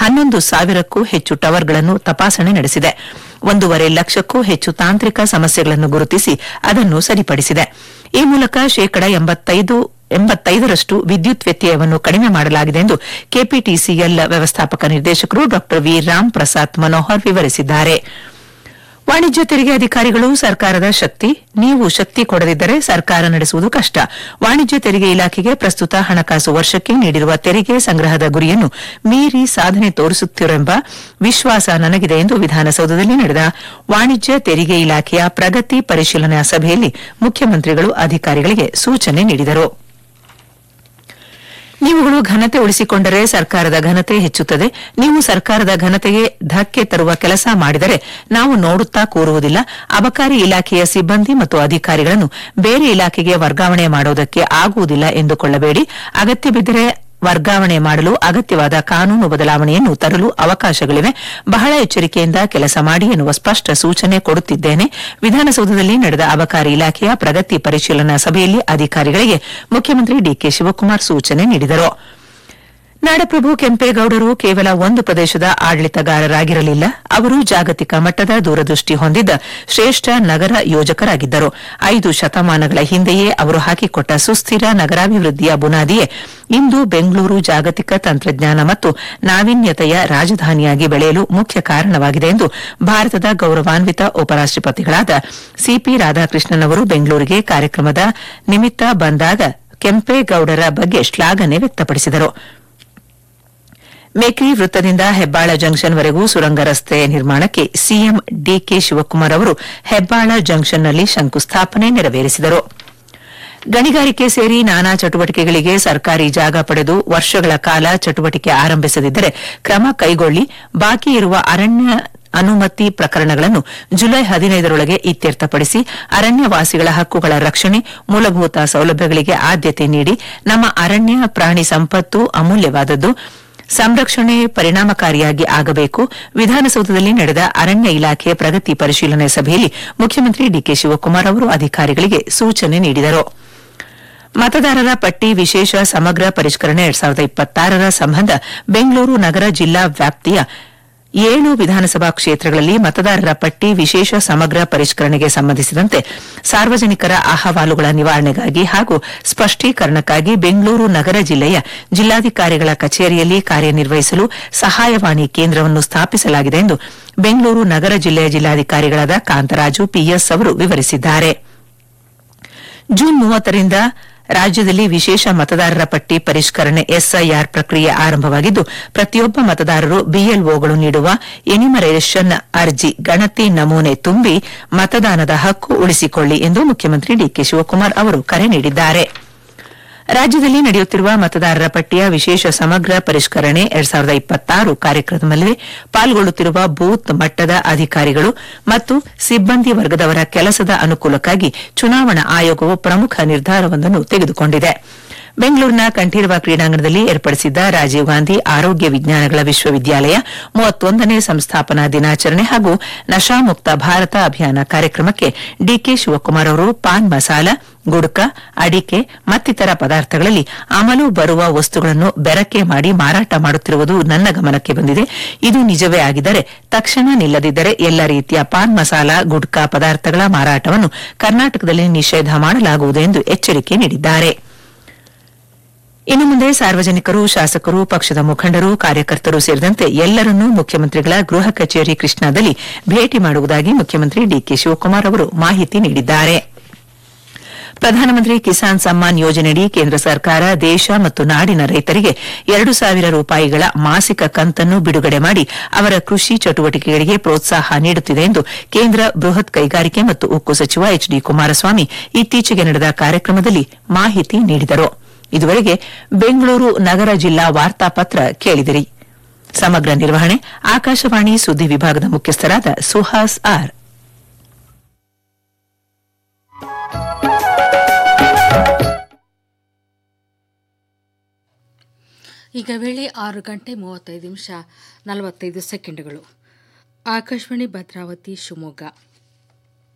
ಹನ್ನೊಂದು ಸಾವಿರಕ್ಕೂ ಹೆಚ್ಚು ಟವರ್ಗಳನ್ನು ತಪಾಸಣೆ ನಡೆಸಿದೆ ಒಂದೂವರೆ ಲಕ್ಷಕ್ಕೂ ಹೆಚ್ಚು ತಾಂತ್ರಿಕ ಸಮಸ್ಯೆಗಳನ್ನು ಗುರುತಿಸಿ ಅದನ್ನು ಸರಿಪಡಿಸಿದೆ ಈ ಮೂಲಕ ಶೇಕಡ ಎಂಬತ್ತೈದು ಎಂಬತ್ತೈದರಷ್ಟು ವಿದ್ಯುತ್ ವ್ಯತ್ಯಯವನ್ನು ಕಡಿಮೆ ಮಾಡಲಾಗಿದೆ ಎಂದು ಕೆಪಿಟಿಸಿಎಲ್ ವ್ಯವಸ್ಥಾಪಕ ನಿರ್ದೇಶಕರು ಡಾ ವಿ ರಾಮ್ ಪ್ರಸಾದ್ ಮನೋಹರ್ ವಿವರಿಸಿದ್ದಾರೆ ವಾಣಿಜ್ಯ ತೆರಿಗೆ ಅಧಿಕಾರಿಗಳು ಸರ್ಕಾರದ ಶಕ್ತಿ ನೀವು ಶಕ್ತಿ ಕೊಡದಿದ್ದರೆ ಸರ್ಕಾರ ನಡೆಸುವುದು ಕಷ್ಟ ವಾಣಿಜ್ಯ ತೆರಿಗೆ ಇಲಾಖೆಗೆ ಪ್ರಸ್ತುತ ಹಣಕಾಸು ವರ್ಷಕ್ಕೆ ನೀಡಿರುವ ತೆರಿಗೆ ಸಂಗ್ರಹದ ಗುರಿಯನ್ನು ಮೀರಿ ಸಾಧನೆ ತೋರಿಸುತ್ತಿರೆಂಬ ವಿಶ್ವಾಸ ನನಗಿದೆ ಎಂದು ವಿಧಾನಸೌಧದಲ್ಲಿ ನಡೆದ ವಾಣಿಜ್ಯ ತೆರಿಗೆ ಇಲಾಖೆಯ ಪ್ರಗತಿ ಪರಿಶೀಲನಾ ಸಭೆಯಲ್ಲಿ ಮುಖ್ಯಮಂತ್ರಿಗಳು ಅಧಿಕಾರಿಗಳಿಗೆ ಸೂಚನೆ ನೀಡಿದರು ನೀವುಗಳು ಘನತೆ ಉಳಿಸಿಕೊಂಡರೆ ಸರ್ಕಾರದ ಘನತೆ ಹೆಚ್ಚುತ್ತದೆ ನೀವು ಸರ್ಕಾರದ ಘನತೆಗೆ ಧಕ್ಕೆ ತರುವ ಕೆಲಸ ಮಾಡಿದರೆ ನಾವು ನೋಡುತ್ತಾ ಕೂರುವುದಿಲ್ಲ ಅಬಕಾರಿ ಇಲಾಖೆಯ ಸಿಬ್ಬಂದಿ ಮತ್ತು ಅಧಿಕಾರಿಗಳನ್ನು ಬೇರೆ ಇಲಾಖೆಗೆ ವರ್ಗಾವಣೆ ಮಾಡುವುದಕ್ಕೆ ಆಗುವುದಿಲ್ಲ ಎಂದುಕೊಳ್ಳಬೇಡಿ ಅಗತ್ಯ ಬಿದ್ದರೆ ವರ್ಗಾವಣೆ ಮಾಡಲು ಅಗತ್ಯವಾದ ಕಾನೂನು ಬದಲಾವಣೆಯನ್ನು ತರಲು ಅವಕಾಶಗಳಿವೆ ಬಹಳ ಎಚ್ಚರಿಕೆಯಿಂದ ಕೆಲಸ ಮಾಡಿ ಎನ್ನುವ ಸ್ಪಷ್ಟ ಸೂಚನೆ ಕೊಡುತ್ತಿದ್ದೇನೆ ವಿಧಾನಸೌಧದಲ್ಲಿ ನಡೆದ ಅಬಕಾರಿ ಇಲಾಖೆಯ ಪ್ರಗತಿ ಪರಿಶೀಲನಾ ಸಭೆಯಲ್ಲಿ ಅಧಿಕಾರಿಗಳಿಗೆ ಮುಖ್ಯಮಂತ್ರಿ ಡಿಕೆ ಶಿವಕುಮಾರ್ ಸೂಚನೆ ನೀಡಿದರು ನಾಡಪ್ರಭು ಕೆಂಪೇಗೌಡರು ಕೇವಲ ಒಂದು ಪ್ರದೇಶದ ಆಡಳಿತಗಾರರಾಗಿರಲಿಲ್ಲ ಅವರು ಜಾಗತಿಕ ಮಟ್ಟದ ದೂರದೃಷ್ಟಿ ಹೊಂದಿದ್ದ ಶ್ರೇಷ್ಠ ನಗರ ಯೋಜಕರಾಗಿದ್ದರು ಐದು ಶತಮಾನಗಳ ಹಿಂದೆಯೇ ಅವರು ಹಾಕಿಕೊಟ್ಟ ಸುಸ್ಥಿರ ನಗರಾಭಿವೃದ್ಧಿಯ ಬುನಾದಿಯೇ ಇಂದು ಬೆಂಗಳೂರು ಜಾಗತಿಕ ತಂತ್ರಜ್ಞಾನ ಮತ್ತು ನಾವೀನ್ಯತೆಯ ರಾಜಧಾನಿಯಾಗಿ ಬೆಳೆಯಲು ಮುಖ್ಯ ಕಾರಣವಾಗಿದೆ ಎಂದು ಭಾರತದ ಗೌರವಾನ್ವಿತ ಉಪರಾಷ್ಟಪತಿಗಳಾದ ಸಿಪಿ ರಾಧಾಕೃಷ್ಣನ್ ಅವರು ಬೆಂಗಳೂರಿಗೆ ಕಾರ್ಯಕ್ರಮದ ನಿಮಿತ್ತ ಬಂದಾಗ ಕೆಂಪೇಗೌಡರ ಬಗ್ಗೆ ಶ್ಲಾಘನೆ ವ್ಯಕ್ತಪಡಿಸಿದರು ಮೇಕ್ರಿ ವೃತ್ತದಿಂದ ಹೆಬ್ಬಾಳ ಜಂಕ್ಷನ್ವರೆಗೂ ಸುರಂಗ ರಸ್ತೆ ನಿರ್ಮಾಣಕ್ಕೆ ಸಿಎಂ ಡಿಕೆ ಶಿವಕುಮಾರ್ ಅವರು ಹೆಬ್ಬಾಳ ಜಂಕ್ಷನ್ನಲ್ಲಿ ಶಂಕುಸ್ಥಾಪನೆ ನೆರವೇರಿಸಿದರು ಗಣಿಗಾರಿಕೆ ಸೇರಿ ನಾನಾ ಚಟುವಟಿಕೆಗಳಿಗೆ ಸರ್ಕಾರಿ ಜಾಗ ಪಡೆದು ವರ್ಷಗಳ ಕಾಲ ಚಟುವಟಿಕೆ ಆರಂಭಿಸದಿದ್ದರೆ ಕ್ರಮ ಕೈಗೊಳ್ಳಿ ಬಾಕಿ ಇರುವ ಅರಣ್ಯ ಅನುಮತಿ ಪ್ರಕರಣಗಳನ್ನು ಜುಲೈ ಹದಿನೈದರೊಳಗೆ ಇತ್ಯರ್ಥಪಡಿಸಿ ಅರಣ್ಯವಾಸಿಗಳ ಹಕ್ಕುಗಳ ರಕ್ಷಣೆ ಮೂಲಭೂತ ಸೌಲಭ್ಯಗಳಿಗೆ ಆದ್ಯತೆ ನೀಡಿ ನಮ್ಮ ಅರಣ್ಯ ಪ್ರಾಣಿ ಸಂಪತ್ತು ಅಮೂಲ್ಯವಾದದ್ದು ಸಂರಕ್ಷಣೆ ಪರಿಣಾಮಕಾರಿಯಾಗಿ ಆಗಬೇಕು ವಿಧಾನಸೌಧದಲ್ಲಿ ನಡೆದ ಅರಣ್ಯ ಇಲಾಖೆ ಪ್ರಗತಿ ಪರಿಶೀಲನೆ ಸಭೆಯಲ್ಲಿ ಮುಖ್ಯಮಂತ್ರಿ ಡಿಕೆ ಶಿವಕುಮಾರ್ ಅವರು ಅಧಿಕಾರಿಗಳಿಗೆ ಸೂಚನೆ ನೀಡಿದರು ಮತದಾರರ ಪಟ್ಟಿ ವಿಶೇಷ ಸಮಗ್ರ ಪರಿಷ್ಕರಣೆ ಎರಡ್ ಸಾವಿರದ ಇಪ್ಪತ್ತಾರರ ಸಂಬಂಧ ಬೆಂಗಳೂರು ನಗರ ಜಿಲ್ಲಾ ವ್ಯಾಪ್ತಿಯ ಏಳು ವಿಧಾನಸಭಾ ಕ್ಷೇತ್ರಗಳಲ್ಲಿ ಮತದಾರರ ಪಟ್ಟಿ ವಿಶೇಷ ಸಮಗ್ರ ಪರಿಷ್ಕರಣೆಗೆ ಸಂಬಂಧಿಸಿದಂತೆ ಸಾರ್ವಜನಿಕರ ಅಹವಾಲುಗಳ ನಿವಾರಣೆಗಾಗಿ ಹಾಗೂ ಸ್ಪಷ್ಟೀಕರಣಕ್ಕಾಗಿ ಬೆಂಗಳೂರು ನಗರ ಜಿಲ್ಲೆಯ ಜಿಲ್ಲಾಧಿಕಾರಿಗಳ ಕಚೇರಿಯಲ್ಲಿ ಕಾರ್ಯನಿರ್ವಹಿಸಲು ಸಹಾಯವಾಣಿ ಕೇಂದ್ರವನ್ನು ಸ್ಥಾಪಿಸಲಾಗಿದೆ ಎಂದು ಬೆಂಗಳೂರು ನಗರ ಜಿಲ್ಲೆಯ ಜಿಲ್ಲಾಧಿಕಾರಿಗಳಾದ ಕಾಂತರಾಜು ಪಿಎಸ್ ಅವರು ವಿವರಿಸಿದ್ದಾರೆ ಜೂನ್ ಮೂವತ್ತರಿಂದ ರಾಜ್ಯದಲ್ಲಿ ವಿಶೇಷ ಮತದಾರರ ಪಟ್ಟಿ ಪರಿಷ್ಕರಣೆ ಎಸ್ಐಆರ್ ಪ್ರಕ್ರಿಯೆ ಆರಂಭವಾಗಿದ್ದು ಪ್ರತಿಯೊಬ್ಬ ಮತದಾರರು ಬಿಎಲ್ಒಗಳು ನೀಡುವ ಎನಿಮರೇಷನ್ ಅರ್ಜಿ ಗಣತಿ ನಮೂನೆ ತುಂಬಿ ಮತದಾನದ ಹಕ್ಕು ಉಳಿಸಿಕೊಳ್ಳಿ ಎಂದು ಮುಖ್ಯಮಂತ್ರಿ ಡಿಕೆ ಶಿವಕುಮಾರ್ ಅವರು ಕರೆ ನೀಡಿದ್ದಾರೆ ರಾಜ್ಯದಲ್ಲಿ ನಡೆಯುತ್ತಿರುವ ಮತದಾರರ ಪಟ್ಟಿಯ ವಿಶೇಷ ಸಮಗ್ರ ಪರಿಷ್ಕರಣೆ ಎರಡ್ ಸಾವಿರದ ಇಪ್ಪತ್ತಾರು ಕಾರ್ಯಕ್ರಮದಲ್ಲಿ ಪಾಲ್ಗೊಳ್ಳುತ್ತಿರುವ ಬೂತ್ ಮಟ್ಟದ ಅಧಿಕಾರಿಗಳು ಮತ್ತು ಸಿಬ್ಬಂದಿ ವರ್ಗದವರ ಕೆಲಸದ ಅನುಕೂಲಕ್ಕಾಗಿ ಚುನಾವಣಾ ಆಯೋಗವು ಪ್ರಮುಖ ನಿರ್ಧಾರವೊಂದನ್ನು ತೆಗೆದುಕೊಂಡಿದೆ ಬೆಂಗಳೂರಿನ ಕಂಠೀರವ ಕ್ರೀಡಾಂಗಣದಲ್ಲಿ ಏರ್ಪಡಿಸಿದ್ದ ರಾಜೀವ್ ಗಾಂಧಿ ಆರೋಗ್ಯ ವಿಜ್ಞಾನಗಳ ವಿಶ್ವವಿದ್ಯಾಲಯ ಮೂವತ್ತೊಂದನೇ ಸಂಸ್ಥಾಪನಾ ದಿನಾಚರಣೆ ಹಾಗೂ ನಶಾಮುಕ್ತ ಭಾರತ ಅಭಿಯಾನ ಕಾರ್ಯಕ್ರಮಕ್ಕೆ ಡಿಕೆ ಶಿವಕುಮಾರ್ ಅವರು ಪಾನ್ ಮಸಾಲ ಗುಡ್ಕ ಅಡಿಕೆ ಮತ್ತಿತರ ಪದಾರ್ಥಗಳಲ್ಲಿ ಅಮಲು ಬರುವ ವಸ್ತುಗಳನ್ನು ಬೆರಕೆ ಮಾಡಿ ಮಾರಾಟ ಮಾಡುತ್ತಿರುವುದು ನನ್ನ ಗಮನಕ್ಕೆ ಬಂದಿದೆ ಇದು ನಿಜವೇ ಆಗಿದ್ದರೆ ತಕ್ಷಣ ನಿಲ್ಲದಿದ್ದರೆ ಎಲ್ಲ ರೀತಿಯ ಪಾನ್ ಮಸಾಲ ಗುಡ್ಕಾ ಪದಾರ್ಥಗಳ ಮಾರಾಟವನ್ನು ಕರ್ನಾಟಕದಲ್ಲಿ ನಿಷೇಧ ಮಾಡಲಾಗುವುದು ಎಂದು ಎಚ್ಚರಿಕೆ ನೀಡಿದ್ದಾರೆ ಇನ್ನು ಮುಂದೆ ಸಾರ್ವಜನಿಕರು ಶಾಸಕರು ಪಕ್ಷದ ಮುಖಂಡರು ಕಾರ್ಯಕರ್ತರು ಸೇರಿದಂತೆ ಎಲ್ಲರನ್ನೂ ಮುಖ್ಯಮಂತ್ರಿಗಳ ಗೃಹ ಕಚೇರಿ ಕೃಷ್ಣಾದಲ್ಲಿ ಭೇಟಿ ಮಾಡುವುದಾಗಿ ಮುಖ್ಯಮಂತ್ರಿ ಡಿಕೆ ಶಿವಕುಮಾರ್ ಅವರು ಮಾಹಿತಿ ನೀಡಿದ್ದಾರೆ ಪ್ರಧಾನಮಂತ್ರಿ ಕಿಸಾನ್ ಸಮ್ಮಾನ್ ಯೋಜನೆಯಡಿ ಕೇಂದ್ರ ಸರ್ಕಾರ ದೇಶ ಮತ್ತು ನಾಡಿನ ರೈತರಿಗೆ ಎರಡು ಸಾವಿರ ರೂಪಾಯಿಗಳ ಮಾಸಿಕ ಕಂತನ್ನು ಬಿಡುಗಡೆ ಮಾಡಿ ಅವರ ಕೃಷಿ ಚಟುವಟಿಕೆಗಳಿಗೆ ಪ್ರೋತ್ಸಾಹ ನೀಡುತ್ತಿದೆ ಎಂದು ಕೇಂದ್ರ ಬೃಹತ್ ಕೈಗಾರಿಕೆ ಮತ್ತು ಉಕ್ಕು ಸಚಿವ ಎಚ್ ಡಿ ಕುಮಾರಸ್ವಾಮಿ ಇತ್ತೀಚೆಗೆ ನಡೆದ ಕಾರ್ಯಕ್ರಮದಲ್ಲಿ ಮಾಹಿತಿ ನೀಡಿದರು ಇದುವರೆಗೆ ಬೆಂಗಳೂರು ನಗರ ಜಿಲ್ಲಾ ವಾರ್ತಾಪತ್ರ ಕೇಳಿದಿರಿ ಸಮಗ್ರ ನಿರ್ವಹಣೆ ಆಕಾಶವಾಣಿ ಸುದ್ದಿ ವಿಭಾಗದ ಮುಖ್ಯಸ್ಥರಾದ ಸುಹಾಸ್ ಆರ್ ಈಗ ವೇಳೆ ಆರು ಗಂಟೆ ಮೂವತ್ತೈದು ನಿಮಿಷ ನಲವತ್ತೈದು ಸೆಕೆಂಡುಗಳು ಆಕಾಶವಾಣಿ ಭದ್ರಾವತಿ ಶಿವಮೊಗ್ಗ